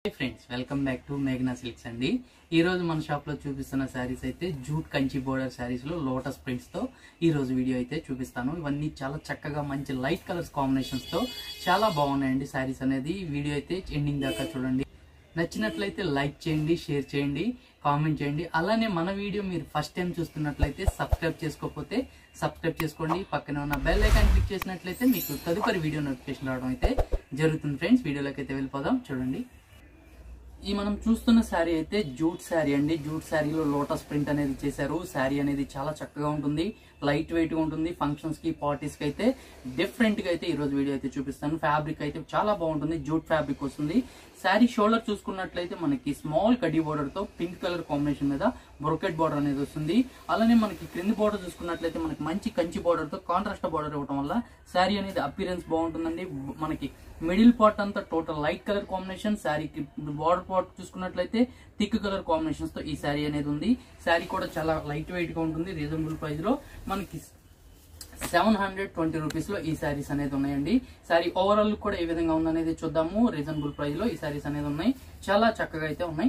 hi friends welcome back to మేఘనా Silks అండి ఈ రోజు మన షాప్ లో చూపిస్తున్న శారీస్ అయితే జూట్ కంచి బోర్డర్ శారీస్ లో లోటస్ ప్రింట్స్ తో ఈ రోజు వీడియో అయితే చూపిస్తాను ఇవన్నీ చాలా చక్కగా మంచి లైట్ కలర్స్ కాంబినేషన్స్ తో చాలా బాగున్నాయండి శారీస్ అనేది వీడియో అయితే ఎండింగ్ దాకా చూడండి నచ్చినట్లయితే లైక్ చేయండి షేర్ చేయండి కామెంట్ చేయండి అలానే మన వీడియో మీరు ఫస్ట్ టైం చూస్తున్నట్లయితే సబ్స్క్రైబ్ చేసుకోకపోతే సబ్స్క్రైబ్ చేసుకోండి పక్కన ఉన్న బెల్ ఐకాన్ క్లిక్ చేసినట్లయితే మీకు తదుపరి వీడియో నోటిఫికేషన్ రావడం అయితే జరుగుతుంది ఫ్రెండ్స్ వీడియోలోకి అయితే వెళ్ళిపోదాం చూడండి ఈ మనం చూస్తున్న శారీ అయితే జూట్ శారీ అండి జూట్ శారీలో లోటస్ ప్రింట్ అనేది చేశారు శారీ అనేది చాలా చక్కగా ఉంటుంది లైట్ వెయిట్ గా ఉంటుంది ఫంక్షన్స్ కి పార్టీస్ కి అయితే డిఫరెంట్ గా అయితే ఈ రోజు వీడియో అయితే చూపిస్తాను ఫ్యాబ్రిక్ అయితే చాలా బాగుంటుంది జూట్ ఫ్యాబ్రిక్ వస్తుంది శారీ షోల్డర్ చూసుకున్నట్లయితే మనకి స్మాల్ కడ్డీ బోర్డర్ తో పింక్ కలర్ కాంబినేషన్ మీద బ్రొకెట్ బార్డర్ అనేది వస్తుంది అలానే మనకి క్రింది బార్డర్ చూసుకున్నట్లయితే మనకి మంచి కంచి బార్డర్ తో కాంట్రాస్ట్ బార్డర్ ఇవ్వడం వల్ల శారీ అనేది అపీరెన్స్ బాగుంటుందండి మనకి మిడిల్ పార్ట్ అంతా టోటల్ లైట్ కలర్ కాంబినేషన్ శారీకి బార్డర్ పార్ట్ చూసుకున్నట్లయితే థిక్ కలర్ కాంబినేషన్స్ తో ఈ శారీ అనేది ఉంది శారీ కూడా చాలా లైట్ వెయిట్ గా ఉంటుంది రీజనబుల్ ప్రైస్ లో మనకి సెవెన్ హండ్రెడ్ ట్వంటీ రూపీస్ లో ఈ శారీస్ అనేది ఉన్నాయండి శారీ ఓవరాల్ కూడా ఏ విధంగా ఉందనేది చూద్దాము రీజనబుల్ ప్రైస్ లో ఈ శారీస్ అనేది ఉన్నాయి చాలా చక్కగా అయితే ఉన్నాయి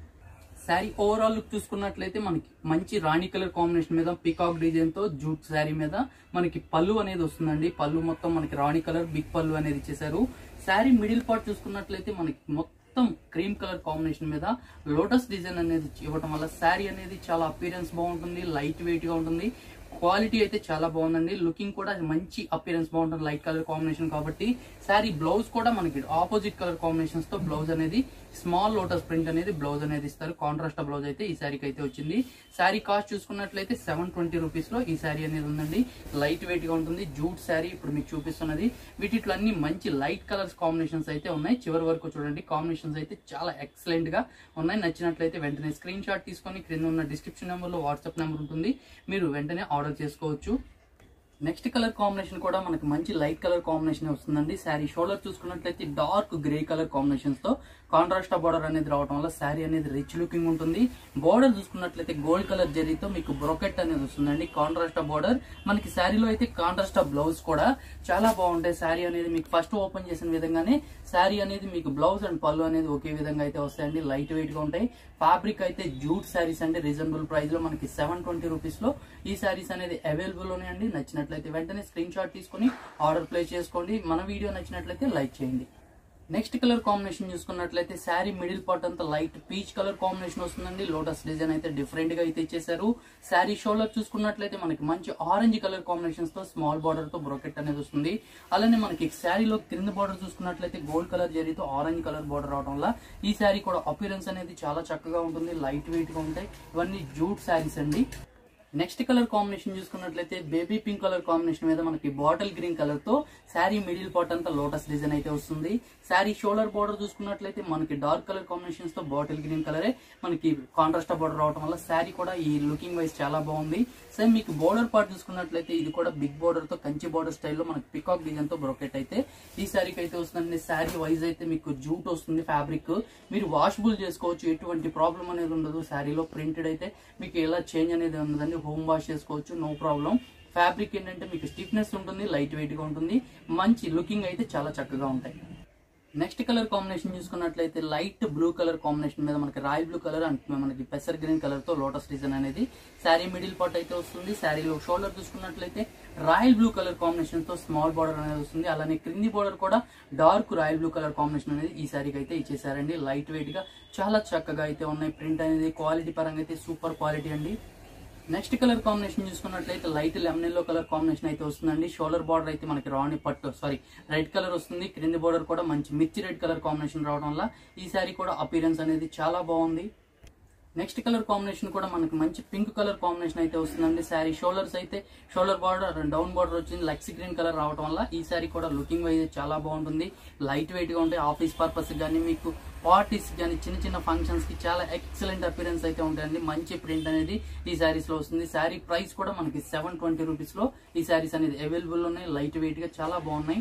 శారీ ఓవరాల్ లుక్ చూసుకున్నట్లయితే మనకి మంచి రాణి కలర్ కాంబినేషన్ మీద పికాక్ డిజైన్ తో జూట్ శారీ మీద మనకి పళ్ళు అనేది వస్తుందండి పళ్ళు మొత్తం మనకి రాణి కలర్ బిగ్ పళ్ళు అనేది ఇచ్చేసారు శారీ మిడిల్ పార్ట్ చూసుకున్నట్లయితే మనకి మొత్తం క్రీమ్ కలర్ కాంబినేషన్ మీద లోటస్ డిజైన్ అనేది ఇవ్వడం వల్ల శారీ అనేది చాలా అపీరెన్స్ బాగుంటుంది లైట్ వెయిట్ గా ఉంటుంది క్వాలిటీ అయితే చాలా బాగుందండి లుకింగ్ కూడా మంచి అపిరెన్స్ బాగుంటుంది లైట్ కలర్ కాంబినేషన్ కాబట్టి శారీ బ్లౌజ్ కూడా మనకి ఆపోజిట్ కలర్ కాంబినేషన్స్ తో బ్లౌజ్ అనేది స్మాల్ లోటస్ ప్రింట్ అనేది బ్లౌజ్ అనేది ఇస్తారు కాంట్రాస్ట్ బ్లౌజ్ అయితే ఈ శారీకి అయితే వచ్చింది శారీ కాస్ట్ చూసుకున్నట్లయితే సెవెన్ ట్వంటీ రూపీస్ లో ఈ శారీ అనేది ఉందండి లైట్ వెయిట్ గా ఉంటుంది జూట్ శారీ ఇప్పుడు మీకు చూపిస్తున్నది వీటిలో అన్ని మంచి లైట్ కలర్స్ కాంబినేషన్స్ అయితే ఉన్నాయి చివరి వరకు చూడండి కాంబినేషన్స్ అయితే చాలా ఎక్సలెంట్ గా ఉన్నాయి నచ్చినట్లయితే వెంటనే స్క్రీన్ షాట్ తీసుకొని క్రింద ఉన్న డిస్క్రిప్షన్ నెంబర్ లో వాట్సాప్ నెంబర్ ఉంటుంది మీరు వెంటనే ఆర్డర్ చేసుకోవచ్చు నెక్స్ట్ కలర్ కాంబినేషన్ కూడా మనకి మంచి లైట్ కలర్ కాంబినేషన్ వస్తుందండి శారీ షోల్డర్ చూసుకున్నట్లయితే డార్క్ గ్రే కలర్ కాంబినేషన్స్ తో కాంట్రాస్ట్ బార్డర్ అనేది రావడం వల్ల శారీ అనేది రిచ్ లుకింగ్ ఉంటుంది బార్డర్ చూసుకున్నట్లయితే గోల్డ్ కలర్ జరీతో మీకు బ్రొకెట్ అనేది వస్తుందండి కాంట్రాస్ట్ బార్డర్ మనకి శారీలో అయితే కాంట్రాస్ట్ బ్లౌజ్ కూడా చాలా బాగుంటాయి శారీ అనేది మీకు ఫస్ట్ ఓపెన్ చేసిన విధంగానే శారీ అనేది మీకు బ్లౌజ్ అండ్ పళ్ళు అనేది ఒకే విధంగా అయితే వస్తాయండి లైట్ వెయిట్ గా ఉంటాయి ఫ్యాబ్రిక్ అయితే జూట్ శారీస్ అండి రీజనబుల్ ప్రైస్ లో మనకి సెవెన్ ట్వంటీ రూపీస్ లో ఈ శారీస్ అనేది అవైలబుల్ ఉన్నాయండి నచ్చినట్లయితే వెంటనే స్క్రీన్ షాట్ తీసుకొని ఆర్డర్ ప్లేస్ చేసుకోండి మన వీడియో నచ్చినట్లయితే లైక్ చేయండి నెక్స్ట్ కలర్ కాంబినేషన్ చూసుకున్నట్లయితే శారీ మిడిల్ పార్ట్ అంతా లైట్ పీచ్ కలర్ కాంబినేషన్ వస్తుందండి లోటస్ డిజైన్ అయితే డిఫరెంట్ గా అయితే ఇచ్చేసారు శారీ షోల్డర్ చూసుకున్నట్లయితే మనకి మంచి ఆరెంజ్ కలర్ కాంబినేషన్స్ తో స్మాల్ బార్డర్ తో బ్రొకెట్ అనేది వస్తుంది అలానే మనకి శారీలో క్రింద బార్డర్ చూసుకున్నట్లయితే గోల్డ్ కలర్ జరీతో ఆరెంజ్ కలర్ బార్డర్ రావడం వల్ల ఈ శారీ కూడా అపిరెన్స్ అనేది చాలా చక్కగా ఉంటుంది లైట్ వెయిట్ గా ఉంటాయి ఇవన్నీ జూట్ శారీస్ అండి నెక్స్ట్ కలర్ కాంబినేషన్ చూసుకున్నట్లయితే బేబీ పింక్ కలర్ కాంబినేషన్ మీద మనకి బాటిల్ గ్రీన్ కలర్ తో శారీ మిడిల్ పార్ట్ అంతా లోటస్ డిజైన్ అయితే వస్తుంది శారీ షోల్డర్ బార్డర్ చూసుకున్నట్లయితే మనకి డార్క్ కలర్ కాంబినేషన్స్ తో బాటిల్ గ్రీన్ కలరే మనకి కాంట్రాస్ట్ బార్డర్ రావడం వల్ల శారీ కూడా ఈ లుకింగ్ వైజ్ చాలా బాగుంది సేమ్ మీకు బోర్డర్ పార్ట్ చూసుకున్నట్లయితే ఇది కూడా బిగ్ బోర్డర్ తో కంచి బోర్డర్ స్టైల్లో మనకి పికాక్ డిజైన్ తో బ్రోకెట్ అయితే ఈ శారీకి అయితే వస్తుందండి శారీ వైజ్ అయితే మీకు జూట్ వస్తుంది ఫ్యాబ్రిక్ మీరు వాషబుల్ చేసుకోవచ్చు ఎటువంటి ప్రాబ్లం అనేది ఉండదు శారీలో ప్రింటెడ్ అయితే మీకు ఎలా చేంజ్ అనేది ఉండదండి హోమ్ వాష్ చేసుకోవచ్చు నో ప్రాబ్లం ఫ్యాబ్రిక్ ఏంటంటే మీకు స్టిఫ్నెస్ ఉంటుంది లైట్ వెయిట్ గా ఉంటుంది మంచి లుకింగ్ అయితే చాలా చక్కగా ఉంటాయి నెక్స్ట్ కలర్ కాంబినేషన్ చూసుకున్నట్లయితే లైట్ బ్లూ కలర్ కాంబినేషన్ మీద మనకి రాయల్ బ్లూ కలర్ అండ్ మనకి పెసర్ గ్రీన్ కలర్ తో లోటస్ డిజైన్ అనేది శారీ మిడిల్ పార్ట్ అయితే వస్తుంది శారీలో షోల్డర్ చూసుకున్నట్లయితే రాయల్ బ్లూ కలర్ కాంబినేషన్ తో స్మాల్ బార్డర్ అనేది వస్తుంది అలానే క్రింది బార్డర్ కూడా dark royal blue colour combination అనేది ఈ శారీకి అయితే ఇచ్చేసారండి లైట్ వెయిట్ గా చాలా చక్కగా అయితే ఉన్నాయి ప్రింట్ అనేది క్వాలిటీ పరంగా అయితే సూపర్ క్వాలిటీ అండి నెక్స్ట్ కలర్ కాంబినేషన్ చూసుకున్నట్లయితే light lemon yellow colour combination అయితే వస్తుందండి షోల్డర్ బార్డర్ అయితే మనకి రాణి పట్టు సారీ రెడ్ కలర్ వస్తుంది క్రింది బార్డర్ కూడా మంచి మిర్చి రెడ్ కలర్ కాంబినేషన్ రావడం వల్ల ఈ శారీ కూడా అపీరెన్స్ అనేది చాలా బాగుంది నెక్స్ట్ కలర్ కాంబినేషన్ కూడా మనకి మంచి పింక్ కలర్ కాంబినేషన్ అయితే వస్తుందండి శారీ షోల్డర్స్ అయితే షోల్డర్ బార్డర్ డౌన్ బార్డర్ వచ్చింది లక్స్ గ్రీన్ కలర్ రావడం వల్ల ఈ శారీ కూడా లుకింగ్ వైజ్ చాలా బాగుంటుంది లైట్ వెయిట్ గా ఉంటాయి ఆఫీస్ పర్పస్ కానీ మీకు పార్టీస్ కానీ చిన్న చిన్న ఫంక్షన్స్ కి చాలా ఎక్సలెంట్ అపిరెన్స్ అయితే ఉంటాయండి మంచి ప్రింట్ అనేది ఈ శారీస్ లో వస్తుంది శారీ ప్రైస్ కూడా మనకి సెవెన్ ట్వంటీ రూపీస్ లో ఈ శారీస్ అనేది అవైలబుల్ ఉన్నాయి లైట్ వెయిట్ గా చాలా బాగున్నాయి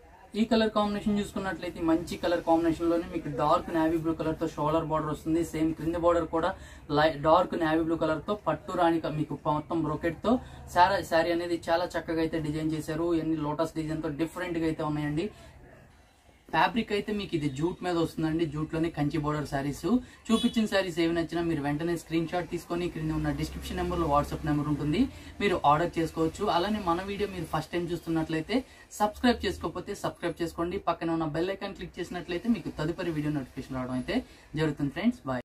ఈ కలర్ కాంబినేషన్ చూసుకున్నట్లయితే మంచి కలర్ కాంబినేషన్ లోనే మీకు డార్క్ నావీ బ్లూ కలర్ తో షోల్డర్ బార్డర్ వస్తుంది సేమ్ క్రింద బార్డర్ కూడా డార్క్ నావీ బ్లూ కలర్ తో పట్టు రాణి క- మీకు మొత్తం బ్రొకెట్ తో శారీ శారీ అనేది చాలా చక్కగా అయితే డిజైన్ చేశారు ఇవన్నీ లోటస్ డిజైన్ తో డిఫరెంట్ గా అయితే ఉన్నాయండి ఫ్యాబ్రిక్ అయితే మీకు ఇది జూట్ మీద వస్తుందండి జూట్ లోనే కంచి బోర్డర్ శారీస్ చూపించిన శారీస్ ఏవి నచ్చినా మీరు వెంటనే స్క్రీన్ షాట్ తీసుకొని క్రింద ఉన్న డిస్క్రిప్షన్ నెంబర్ లో వాట్సాప్ నెంబర్ ఉంటుంది మీరు ఆర్డర్ చేసుకోవచ్చు అలానే మన వీడియో మీరు ఫస్ట్ టైం చూస్తున్నట్లయితే సబ్స్క్రైబ్ చేసుకోకపోతే సబ్స్క్రైబ్ చేసుకోండి పక్కన ఉన్న బెల్ ఐకాన్ క్లిక్ చేసినట్లయితే మీకు తదుపరి వీడియో నోటిఫికేషన్ రావడం అయితే జరుగుతుంది ఫ్రెండ్స్ బాయ్